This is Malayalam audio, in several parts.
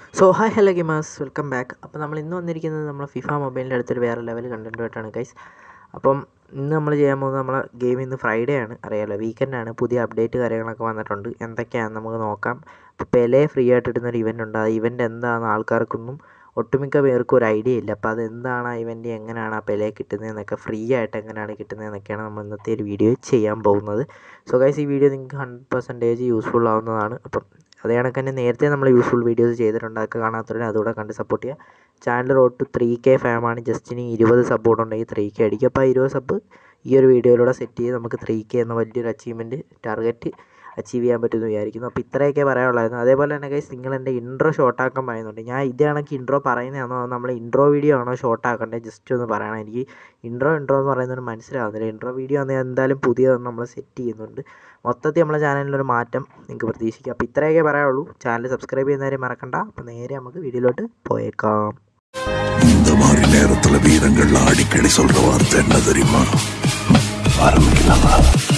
so hi hello gamers welcome back അപ്പോൾ നമ്മൾ ഇന്ന് വന്നിരിക്കുന്നത് നമ്മൾ ഫിഫ മൊബൈലിൻ്റെ അടുത്തൊരു വേറെ ലെവൽ കണ്ടൻറ്റുമായിട്ടാണ് ഗൈസ് അപ്പം ഇന്ന് നമ്മൾ ചെയ്യാൻ പോകുന്നത് നമ്മളെ ഗെയിം ഇന്ന് ഫ്രൈഡേ ആണ് അറിയാലോ വീക്കെൻഡാണ് പുതിയ അപ്ഡേറ്റ് കാര്യങ്ങളൊക്കെ വന്നിട്ടുണ്ട് എന്തൊക്കെയാണെന്ന് നമുക്ക് നോക്കാം ഇപ്പോൾ പെലെ ഫ്രീ ആയിട്ട് ഇടുന്ന ഒരു ഇവൻ്റ് ഉണ്ട് ആ ഇവൻ്റ് എന്താണെന്ന് ആൾക്കാർക്കൊന്നും ഒട്ടുമിക്ക പേർക്കും ഒരു ഐഡിയ ഇല്ല അപ്പോൾ അത് എന്താണ് ആ ഇവൻ്റ് എങ്ങനെയാണ് ആ പെലെ കിട്ടുന്നതെന്നൊക്കെ ഫ്രീ ആയിട്ട് എങ്ങനെയാണ് കിട്ടുന്നതെന്നൊക്കെയാണ് നമ്മൾ ഇന്നത്തെ ഒരു വീഡിയോ ചെയ്യാൻ പോകുന്നത് സോ ഗൈസ് ഈ വീഡിയോ നിങ്ങൾക്ക് ഹൺഡ്രഡ് പെർസെൻറ്റേജ് യൂസ്ഫുൾ ആവുന്നതാണ് അപ്പം അതേ കണക്ക് തന്നെ നേരത്തെ നമ്മൾ യൂസ്ഫുൾ വീഡിയോസ് ചെയ്തിട്ടുണ്ട് അതൊക്കെ കാണാത്തവരെ അതുകൂടെ കണ്ട് സപ്പോർട്ട് ചെയ്യുക channel road to three K ഫാമാണ് ജസ്റ്റിന് ഇരുപത് സപ്പോർട്ട് ഉണ്ടെങ്കിൽ ത്രീ കെ അടിക്കുക അപ്പോൾ ആ ഇരുപത് സബ് ഈ ഒരു വീഡിയോയിലൂടെ സെറ്റ് ചെയ്ത് നമുക്ക് ത്രീ കെ എന്ന വലിയൊരു അച്ചീവ്മെൻറ്റ് ടാർഗറ്റ് അച്ചീവ് ചെയ്യാൻ പറ്റുമെന്ന് വിചാരിക്കുന്നു അപ്പോൾ ഇത്രയൊക്കെ പറയാനുള്ളായിരുന്നു അതേപോലെ തന്നെ ഗൈസ് നിങ്ങൾ എൻ്റെ ഇൻട്രോ ഷോർട്ടാക്കാൻ പറയുന്നുണ്ട് ഞാൻ ഇത് കണക്ക് ഇൻട്രോ പറയുന്നതാണോ അതോ നമ്മൾ ഇൻട്രോ വീഡിയോ ആണോ ഷോർട്ടാക്കേണ്ടത് ജസ്റ്റ് ഒന്ന് പറയണം എനിക്ക് ഇൻട്രോ ഇൻട്രോ എന്ന് പറയുന്നത് മനസ്സിലാവുന്നില്ല ഇൻട്രോ വീഡിയോ ആണെങ്കിൽ എന്തായാലും പുതിയതൊന്ന് നമ്മൾ സെറ്റ് ചെയ്യുന്നുണ്ട് മൊത്തത്തിൽ നമ്മളെ ചാനലിലൊരു മാറ്റം നിങ്ങൾക്ക് പ്രതീക്ഷിക്കാം അപ്പോൾ ഇത്രയൊക്കെ പറയാനുള്ളൂ ചാനൽ സബ്സ്ക്രൈബ് ചെയ്യുന്നവരെ മറക്കണ്ട അപ്പോൾ നേരെ നമുക്ക് വീഡിയോയിലോട്ട് പോയേക്കാം இந்த மாதிரி நேரத்துல வீரங்கள் அடிக்கடி சொல்ற வார்த்தை என்ன தெரியுமா ஆரம்பிக்கலாமா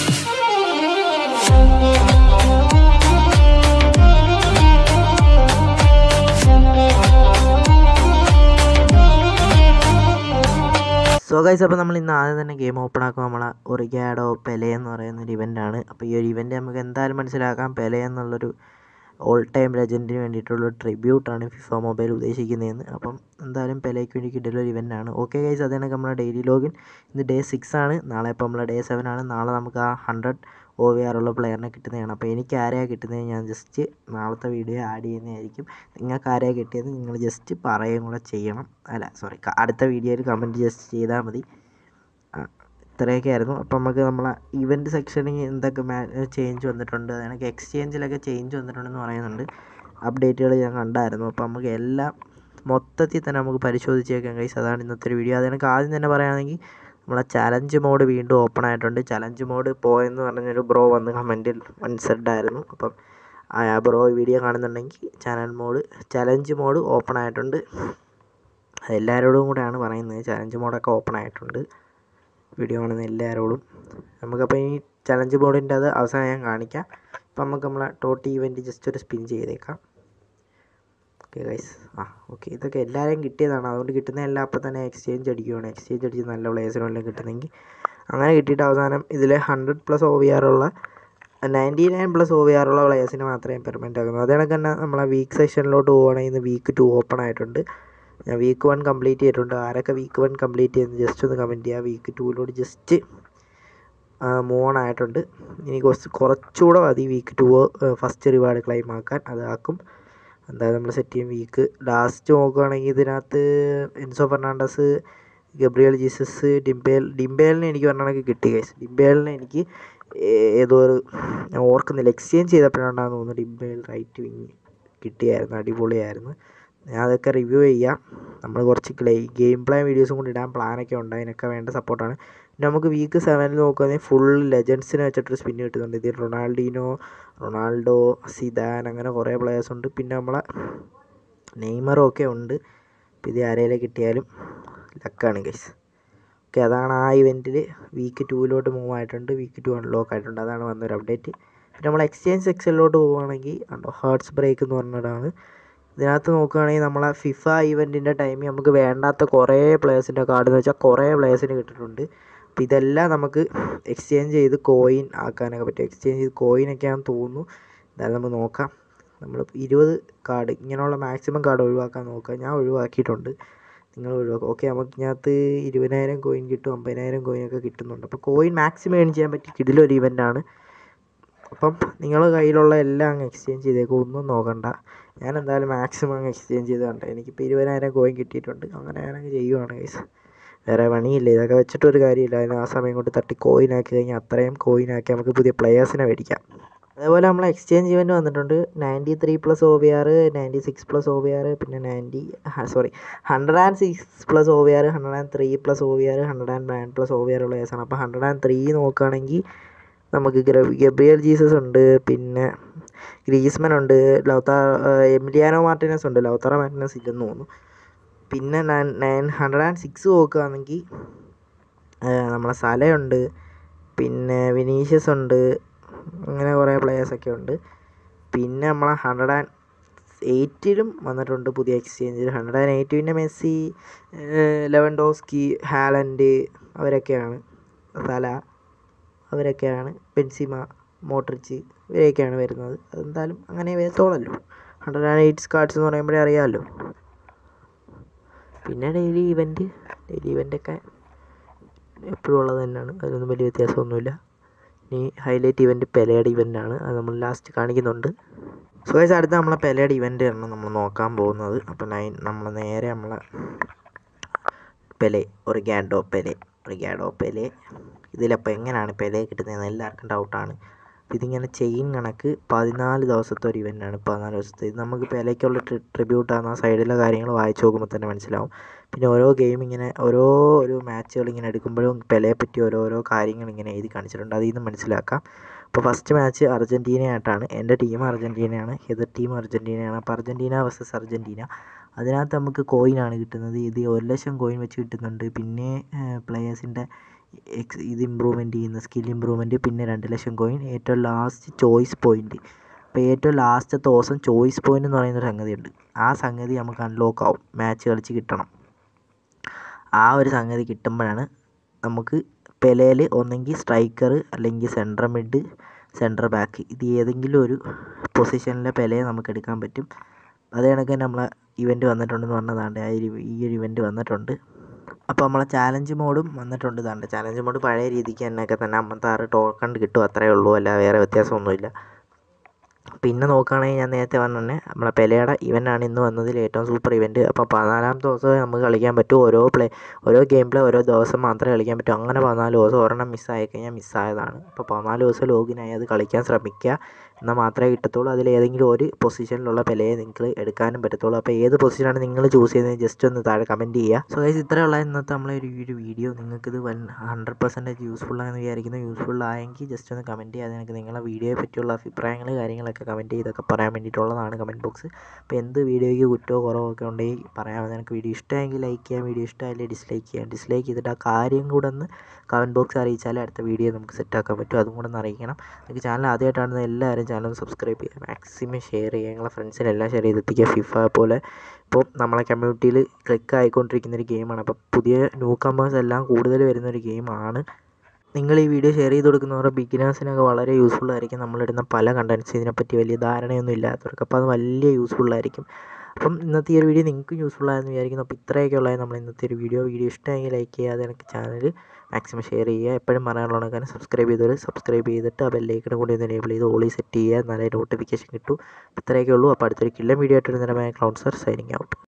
സോ ഗൈസ് അപ്പോൾ നമ്മൾ ഇന്ന് ആദ്യം തന്നെ ഗെയിം ഓപ്പൺ ആക്കുമ്പോൾ നമ്മളെ ഒറിഗാഡോ പെലെ എന്ന് പറയുന്ന ഒരു ഇവൻ്റാണ് അപ്പോൾ ഈ ഒരു ഇവൻ്റ് നമുക്ക് എന്തായാലും മനസ്സിലാക്കാം പെലെ എന്നുള്ളൊരു ഓൾ ടൈം ലെജൻഡിന് വേണ്ടിയിട്ടുള്ള ട്രിബ്യൂട്ടാണ് ഫിഫ മൊബൈൽ ഉദ്ദേശിക്കുന്നതെന്ന് അപ്പം എന്തായാലും പെലേക്ക് വേണ്ടി കിട്ടിയുള്ള ഒരു ഇവൻ്റാണ് ഓക്കെ ഗൈസ് അതാണ് നമ്മുടെ ഡെയിലി ലോഗിൻ ഇന്ന് ഡേ സിക്സ് ആണ് നാളെ ഇപ്പോൾ നമ്മളെ ഡേ സെവൻ ആണ് നാളെ നമുക്ക് ആ ഹൺഡ്രഡ് ഒ വി ആർ ഉള്ള പ്ലെയറിനെ കിട്ടുന്നതാണ് അപ്പോൾ എനിക്ക് ആരെയാണ് കിട്ടുന്നത് ഞാൻ ജസ്റ്റ് നാളത്തെ വീഡിയോ ആഡ് ചെയ്യുന്നതായിരിക്കും നിങ്ങൾക്ക് ആരെയാണ് കിട്ടിയത് നിങ്ങൾ ജസ്റ്റ് പറയുകയും കൂടെ ചെയ്യണം അല്ല സോറി അടുത്ത വീഡിയോയിൽ കമൻറ്റ് ജസ്റ്റ് ചെയ്താൽ മതി ആ, ഇത്രയൊക്കെ ആയിരുന്നു അപ്പം നമുക്ക് നമ്മളെ ഇവൻറ്റ് സെക്ഷനിൽ എന്തൊക്കെ മാ ചേഞ്ച് വന്നിട്ടുണ്ട് അതിനൊക്കെ എക്സ്ചേഞ്ചിലൊക്കെ ചേഞ്ച് വന്നിട്ടുണ്ടെന്ന് പറയുന്നുണ്ട് അപ്ഡേറ്റുകൾ ഞാൻ കണ്ടായിരുന്നു അപ്പോൾ നമുക്ക് എല്ലാം മൊത്തത്തിൽ തന്നെ നമുക്ക് പരിശോധിച്ചേക്കാം കൈസ് അതാണ് ഇന്നത്തെ ഒരു വീഡിയോ അത് എനിക്ക് ആദ്യം തന്നെ പറയുകയാണെങ്കിൽ നമ്മളെ ചലഞ്ച് മോഡ് വീണ്ടും ഓപ്പൺ ആയിട്ടുണ്ട് ചലഞ്ച് മോഡ് പോയെന്ന് പറഞ്ഞൊരു ബ്രോ വന്ന് കമൻറ്റിൽ വൺസെഡ് ആയിരുന്നു അപ്പം ആ ബ്രോ വീഡിയോ കാണുന്നുണ്ടെങ്കിൽ channel mode challenge mode open ആയിട്ടുണ്ട് അത് എല്ലാവരോടും കൂടെയാണ് പറയുന്നത് ചലഞ്ച് മോഡൊക്കെ ഓപ്പൺ ആയിട്ടുണ്ട് വീഡിയോ കാണുന്ന എല്ലാവരോടും നമുക്കപ്പോൾ ഈ ചലഞ്ച് ബോർഡിൻ്റെ അത് അവസാനം ഞാൻ കാണിക്കാം അപ്പം നമുക്ക് നമ്മളെ ടോട്ട് ഈവൻറ്റ് ജസ്റ്റ് ഒരു സ്പിൻ ചെയ്തേക്കാം ഓക്കെ ഗൈസ് ആ ഓക്കെ ഇതൊക്കെ എല്ലാവരെയും കിട്ടിയതാണ് അതുകൊണ്ട് കിട്ടുന്ന എല്ലാം അപ്പം തന്നെ എക്സ്ചേഞ്ച് അടിക്കുകയാണ് എക്സ്ചേഞ്ച് അടിച്ച് നല്ല പ്ലേസിനെല്ലാം കിട്ടുന്നെങ്കിൽ അങ്ങനെ കിട്ടിയിട്ട് അവസാനം ഇതിൽ ഹൺഡ്രഡ് പ്ലസ് ഒ വി ആറുള്ള ninety nine plus O V ആറുള്ള പ്ലേയേഴ്സിന് മാത്രമേ പെർമനൻ്റ് ആക്കുന്നു അതേ കണക്ക് തന്നെ നമ്മളെ വീക്ക് സെക്ഷനിലോട്ട് പോവുകയാണെങ്കിൽ ഇന്ന് വീക്ക് ടു ഓപ്പൺ ആയിട്ടുണ്ട് ഞാൻ വീക്ക് വൺ കംപ്ലീറ്റ് ചെയ്തിട്ടുണ്ട് ആരൊക്കെ വീക്ക് വൺ കംപ്ലീറ്റ് ചെയ്യുന്നത് ജസ്റ്റ് ഒന്ന് കമൻറ്റ് ചെയ്യുക വീക്ക് ടൂവിലോട്ട് ജസ്റ്റ് മൂവ് ഓൺ ആയിട്ടുണ്ട് ഇനി കുറച്ച് കുറച്ചുകൂടെ മതി week two first reward claim ആക്കാൻ അതാക്കും എന്തായാലും നമ്മൾ സെറ്റ് ചെയ്യും വീക്ക് ലാസ്റ്റ് നോക്കുകയാണെങ്കിൽ ഇതിനകത്ത് Enzo Fernandez Gabriel Jesus Dembele ഡിംബേലിനെ എനിക്ക് പറഞ്ഞാണെങ്കിൽ കിട്ടി ഗൈസ് ഡിംബേലിനെ എനിക്ക് ഏ- ഏതോ ഒരു ഞാൻ ഓർക്കുന്നില്ല എക്സ്ചേഞ്ച് ചെയ്തപ്പോഴാണെന്ന് തോന്നുന്നു ഡിംബേൽ റൈറ്റ് വിങ് കിട്ടിയായിരുന്നു അടിപൊളിയായിരുന്നു ഞാൻ അതൊക്കെ റിവ്യൂ ചെയ്യാം നമ്മൾ കുറച്ച് ക്ലേ ഗെയിം പ്ലേ വീഡിയോസും കൂടി ഇടാൻ പ്ലാനൊക്കെ ഉണ്ട് അതിനൊക്കെ വേണ്ട സപ്പോർട്ടാണ് പിന്നെ നമുക്ക് വീക്ക് സെവനിൽ നോക്കുകയാണെങ്കിൽ ഫുൾ ലെജൻസിനെ വെച്ചിട്ടൊരു സ്പിൻ കിട്ടുന്നുണ്ട് ഇതിൽ റൊണാൾഡീനോ റൊണാൾഡോ സിദാൻ അങ്ങനെ കുറേ പ്ലേയേഴ്സ് ഉണ്ട് പിന്നെ നമ്മളെ നെയ്മറും ഒക്കെ ഉണ്ട് അപ്പോൾ ഇത് ആരെയും കിട്ടിയാലും ലക്കാണ് ഗൈസ് ഓക്കെ അതാണ് ആ ഇവൻറ്റിൽ വീക്ക് ടൂവിലോട്ട് മൂവ് ആയിട്ടുണ്ട് വീക്ക് ടു അൺലോക്ക് ആയിട്ടുണ്ട് അതാണ് വന്നൊരു അപ്ഡേറ്റ് പിന്നെ നമ്മൾ എക്സ്ചേഞ്ച് സെക്ഷനിലോട്ട് പോവുകയാണെങ്കിൽ ഉണ്ടോ ഹാർട്സ് ബ്രേക്ക് എന്ന് പറഞ്ഞതാണ് ഇതിനകത്ത് നോക്കുകയാണെങ്കിൽ നമ്മളെ ഫിഫ ഇവൻറ്റിൻ്റെ ടൈമിൽ നമുക്ക് വേണ്ടാത്ത കുറേ പ്ലേയേഴ്സിൻ്റെ കാർഡ് എന്ന് വെച്ചാൽ കുറേ പ്ലേയേഴ്സിന് കിട്ടിയിട്ടുണ്ട് അപ്പോൾ ഇതെല്ലാം നമുക്ക് എക്സ്ചേഞ്ച് ചെയ്ത് കോയിൻ ആക്കാനൊക്കെ പറ്റും എക്സ്ചേഞ്ച് ചെയ്ത് കോയിനൊക്കെയാണെന്ന് തോന്നുന്നു എന്തായാലും നമുക്ക് നോക്കാം നമ്മൾ ഇരുപത് കാർഡ് ഇങ്ങനെയുള്ള മാക്സിമം കാർഡ് ഒഴിവാക്കാൻ നോക്കുക ഞാൻ ഒഴിവാക്കിയിട്ടുണ്ട് നിങ്ങൾ ഒഴിവാക്കുക ഓക്കെ നമുക്ക് ഇതിനകത്ത് ഇരുപതിനായിരം കോയിൻ കിട്ടും അമ്പതിനായിരം കോയിനൊക്കെ കിട്ടുന്നുണ്ട് അപ്പോൾ കോയിൻ മാക്സിമം ഏൺ ചെയ്യാൻ പറ്റി ഇതിലൊരു ഇവൻ്റാണ് അപ്പം നിങ്ങളുടെ കയ്യിലുള്ള എല്ലാം അങ്ങ് എക്സ്ചേഞ്ച് ചെയ്തേക്കും ഒന്നും നോക്കണ്ട ഞാൻ എന്തായാലും മാക്സിമം അങ്ങ് എക്സ്ചേഞ്ച് ചെയ്ത് കണ്ടേ എനിക്കിപ്പോൾ ഇരുപതിനായിരം കോയിൻ കിട്ടിയിട്ടുണ്ട് അങ്ങനെ ഞാനങ്ങ് ചെയ്യുവാണ് ഗൈസ് വേറെ പണിയില്ല ഇതൊക്കെ വെച്ചിട്ടൊരു കാര്യമില്ല അതിന് ആ സമയം കൊണ്ട് തട്ടി കോയിൻ ആക്കി കഴിഞ്ഞാൽ അത്രയും കോയിൻ ആക്കി നമുക്ക് പുതിയ പ്ലെയേഴ്സിനെ മേടിക്കാം അതേപോലെ നമ്മൾ എക്സ്ചേഞ്ച് ഇവൻറ്റ് വന്നിട്ടുണ്ട് ninety three plus O B R ninety six plus O B R പിന്നെ ninety sorry hundred and six plus O B R hundred and three plus O B R hundred and nine plus O B R ഉള്ള കേസാണ് അപ്പോൾ ഹൺഡ്രഡ് ആൻഡ് ത്രീ നോക്കുകയാണെങ്കിൽ നമുക്ക് ഗ്ര- ഗബ്രിയൽ ജീസസ് ഉണ്ട് പിന്നെ ഗ്രീസ്മൻ ഉണ്ട് ലൗത്താ എമിലിയാനോ മാർട്ടിനസ് ഉണ്ട് ലൗത്താറ മാർട്ടിനസ് ഇല്ലെന്ന് തോന്നുന്നു പിന്നെ nine nine hundred and six നോക്കുകയാണെങ്കിൽ നമ്മളെ സലയുണ്ട് പിന്നെ വിനീഷ്യസ് ഉണ്ട് അങ്ങനെ കുറേ പ്ലേയേഴ്സൊക്കെ ഉണ്ട് പിന്നെ നമ്മളെ ഹൺഡ്രഡ് ആൻഡ് എയ്റ്റിലും വന്നിട്ടുണ്ട് പുതിയ എക്സ്ചേഞ്ചിൽ ഹൺഡ്രഡ് ആൻഡ് എയ്റ്റീൻ്റെ മെസ്സി ലെവൻഡോസ്കി ഹാലൻഡ് അവരൊക്കെയാണ് സല അവരൊക്കെയാണ് ബെൻസിമ മോട്രിച്ച് ഇവരൊക്കെയാണ് വരുന്നത് അതെന്തായാലും അങ്ങനെ വരത്തോളല്ലോ ഹൺഡ്രഡ് ആൻഡ് എയ്റ്റ് കാർഡ്സ് എന്ന് പറയുമ്പോഴേ അറിയാമല്ലോ പിന്നെ ഡെയിലി ഇവൻറ്റ് ഡെയിലി ഇവൻ്റൊക്കെ എപ്പോഴും ഉള്ളത് തന്നെയാണ് അതിലൊന്നും വലിയ വ്യത്യാസമൊന്നുമില്ല ഇനി ഹൈലൈറ്റ് ഇവൻറ്റ് പെലയുടെ ഇവൻ്റാണ് അത് നമ്മൾ ലാസ്റ്റ് കാണിക്കുന്നുണ്ട് സോ ഗൈസ് അടുത്ത നമ്മളെ പെലയുടെ ഇവൻ്റ് ആണ് നമ്മൾ നോക്കാൻ പോകുന്നത് അപ്പോൾ നൈൻ നമ്മൾ നേരെ നമ്മളെ പെലെ ഒരു ഗാഡോ പെലെ ഒരു ഗാഡോ പെലെ ഇതിലപ്പോൾ എങ്ങനെയാണ് പെലെ കിട്ടുന്നതെന്ന് എല്ലാവർക്കും ഡൗട്ടാണ് ഇതിങ്ങനെ ചെയിൻ കണക്ക് പതിനാല് ദിവസത്തെ ഒരു ഇവൻ്റാണ് പതിനാല് ദിവസത്തെ ഇത് നമുക്ക് പെലയ്ക്കുള്ള ട്രി ട്രിബ്യൂട്ടാണ് ആ സൈഡിലെ കാര്യങ്ങൾ വായിച്ച് നോക്കുമ്പോൾ തന്നെ മനസ്സിലാവും പിന്നെ ഓരോ ഗെയിം ഇങ്ങനെ ഓരോ ഒരു മാച്ചുകൾ ഇങ്ങനെ എടുക്കുമ്പോഴും പെലയെ പറ്റി ഓരോരോ കാര്യങ്ങൾ ഇങ്ങനെ എഴുതി കാണിച്ചിട്ടുണ്ട് അതിൽ നിന്ന് മനസ്സിലാക്കാം അപ്പോൾ ഫസ്റ്റ് മാച്ച് അർജൻറ്റീനയായിട്ടാണ് എൻ്റെ ടീം അർജൻറ്റീനയാണ് എതിർ ടീം അർജൻറ്റീനയാണ് അപ്പോൾ അർജൻറ്റീന വേഴ്സസ് അർജൻറ്റീന അതിനകത്ത് നമുക്ക് കോയിനാണ് കിട്ടുന്നത് ഇത് ഒരു ലക്ഷം കോയിൻ വെച്ച് കിട്ടുന്നുണ്ട് പിന്നെ പ്ലെയേഴ്സിൻ്റെ എക്സ് ഇത് ഇമ്പ്രൂവ്മെൻറ്റ് ചെയ്യുന്ന സ്കിൽ ഇമ്പ്രൂവ്മെൻറ്റ് പിന്നെ രണ്ട് ലക്ഷം കോയിൻ ഏറ്റവും ലാസ്റ്റ് ചോയ്സ് പോയിൻറ്റ് അപ്പോൾ ഏറ്റവും ലാസ്റ്റത്തെ ദിവസം ചോയ്സ് പോയിൻ്റ് എന്ന് പറയുന്നൊരു സംഗതിയുണ്ട് ആ സംഗതി നമുക്ക് അൺലോക്ക് ആവും മാച്ച് കളിച്ച് കിട്ടണം ആ ഒരു സംഗതി കിട്ടുമ്പോഴാണ് നമുക്ക് പെലയിൽ ഒന്നെങ്കിൽ സ്ട്രൈക്കർ അല്ലെങ്കിൽ സെൻട്രൽ മിഡ് സെൻട്രൽ ബാക്ക് ഇത് ഏതെങ്കിലും ഒരു പൊസിഷനിലെ പെലയെ നമുക്ക് എടുക്കാൻ പറ്റും അതേ കണക്ക് തന്നെ നമ്മളെ ഇവൻറ്റ് വന്നിട്ടുണ്ടെന്ന് പറഞ്ഞതാണ്ട് ആ ഒരു ഈ ഒരു ഇവൻറ്റ് വന്നിട്ടുണ്ട് അപ്പോൾ നമ്മളെ ചാലഞ്ച് മോഡും വന്നിട്ടുണ്ട് ഇതാണ്ട് ചാലഞ്ച് മോഡ് പഴയ രീതിക്ക് തന്നെയൊക്കെ തന്നെ അമ്പത്താറ് ടോക്കൺ കിട്ടും അത്രയേ ഉള്ളൂ അല്ല വേറെ വ്യത്യാസമൊന്നുമില്ല പിന്നെ നോക്കുകയാണെങ്കിൽ ഞാൻ നേരത്തെ പറഞ്ഞ തന്നെ നമ്മളെ പെലയുടെ ഇവൻ്റാണ് ഇന്ന് വന്നതിൽ ഏറ്റവും സൂപ്പർ ഇവൻറ്റ് അപ്പോൾ പതിനാലാമത്തെ ദിവസം നമുക്ക് കളിക്കാൻ പറ്റും ഓരോ പ്ലേ ഓരോ ഗെയിം പ്ലേ ഓരോ ദിവസം മാത്രമേ കളിക്കാൻ പറ്റൂ അങ്ങനെ പതിനാല് ദിവസം ഒരെണ്ണം മിസ്സായി കഴിഞ്ഞാൽ മിസ്സായതാണ് അപ്പോൾ പതിനാല് ദിവസം ലോഗിനായി അത് കളിക്കാൻ ശ്രമിക്കുക എന്നാൽ മാത്രമേ കിട്ടത്തുള്ളൂ അതിൽ ഏതെങ്കിലും ഒരു പൊസിഷനിലുള്ള പെലയെ നിങ്ങൾക്ക് എടുക്കാനും പറ്റത്തുള്ളൂ അപ്പോൾ ഏത് പൊസിഷനാണ് നിങ്ങൾ ചൂസ് ചെയ്യുന്നത് ജസ്റ്റ് ഒന്ന് താഴെ കമൻറ്റ് ചെയ്യുക സോ ഗൈസ് ഇത്രയുള്ള ഇന്നത്തെ നമ്മളെ ഒരു ഒരു വീഡിയോ നിങ്ങൾക്കിത് വൺ ഹൺഡ്രഡ് പെർസെൻറ്റേജ് യൂസ്ഫുൾ ആണെന്ന് വിചാരിക്കുന്നു യൂസ്ഫുൾ ആയെങ്കിൽ ജസ്റ്റ് ഒന്ന് കമൻറ്റ് ചെയ്യുക നിങ്ങൾക്ക് നിങ്ങളുടെ വീഡിയോയെ പറ്റിയുള്ള അഭിപ്രായങ്ങൾ കാര്യങ്ങളൊക്കെ കമൻറ്റ് ചെയ്തൊക്കെ പറയാൻ വേണ്ടിയിട്ടുള്ളതാണ് കമൻറ്റ് ബോക്സ് അപ്പോൾ എന്ത് വീഡിയോയ്ക്ക് കുറ്റമോ കുറവോ ഒക്കെ ഉണ്ടെങ്കിൽ പറയാം നിങ്ങൾക്ക് വീഡിയോ ഇഷ്ടമെങ്കിൽ ലൈക്ക് ചെയ്യാം വീഡിയോ ഇഷ്ടമായില്ലേ ഡിസ്ലൈക്ക് ചെയ്യാം ഡിസ്ലൈക്ക് ചെയ്തിട്ട് ആ കാര്യം കൂടെ ഒന്ന് കമൻറ്റ് ബോക്സ് അറിയിച്ചാലേ അടുത്ത വീഡിയോ നമുക്ക് സെറ്റാക്കാൻ പറ്റും അതും കൂടെ ഒന്ന് അറിയിക്കണം നിങ്ങൾക്ക് ചാനൽ ആദ്യമായിട്ടാണ് എല്ലാവരും ചാനൽ ഒന്ന് സബ്സ്ക്രൈബ് ചെയ്യുക മാക്സിമം ഷെയർ ചെയ്യുക നിങ്ങളെ ഫ്രണ്ട്സിനെല്ലാം ഷെയർ ചെയ്തെത്തിക്കുക ഫിഫ പോലെ ഇപ്പോൾ നമ്മളെ കമ്മ്യൂണിറ്റിയിൽ ക്ലിക്ക് ആയിക്കൊണ്ടിരിക്കുന്ന ഒരു ഗെയിമാണ് അപ്പോൾ പുതിയ ന്യൂ കമേഴ്സ് എല്ലാം കൂടുതൽ വരുന്ന ഒരു ഗെയിമാണ് നിങ്ങൾ ഈ വീഡിയോ ഷെയർ ചെയ്ത് കൊടുക്കുന്നവരുടെ ബിഗിനേഴ്സിനൊക്കെ വളരെ യൂസ്ഫുൾ ആയിരിക്കും നമ്മളിടുന്ന പല കണ്ടൻറ്റ്സ് ഇതിനെപ്പറ്റി വലിയ ധാരണയൊന്നും ഇല്ലാത്തവർക്ക് അപ്പോൾ അത് വലിയ യൂസ്ഫുൾ ആയിരിക്കും അപ്പം ഇന്നത്തെ ഈ ഒരു വീഡിയോ നിങ്ങൾക്ക് യൂസ്ഫുൾ ആയെന്ന് വിചാരിക്കുന്നു അപ്പോൾ ഇത്രയൊക്കെ ഉള്ളത് നമ്മൾ ഇന്നത്തെ ഒരു വീഡിയോ വീഡിയോ ഇഷ്ടമെങ്കിൽ ലൈക്ക് ചെയ്യാതെ എനിക്ക് ചാനൽ മാക്സിമം ഷെയർ ചെയ്യുക എപ്പോഴും പറയാനുള്ള കാരണം സബ്സ്ക്രൈബ് ചെയ്തവർ സബ്സ്ക്രൈബ് ചെയ്തിട്ട് ആ ബെല്ലൈക്കണും കൂടി ഒന്ന് എനേബിൾ ചെയ്ത് ഓളി സെറ്റ് ചെയ്യുക എന്നാലേ നോട്ടിഫിക്കേഷൻ കിട്ടൂ ഇത്രയൊക്കെ ഉള്ളൂ അപ്പോൾ അടുത്തൊരു കില്ലം വീഡിയോ ആയിട്ട് വരുന്നതിന് ക്ലൗഡ് സർ സൈനിങ് ഔട്ട്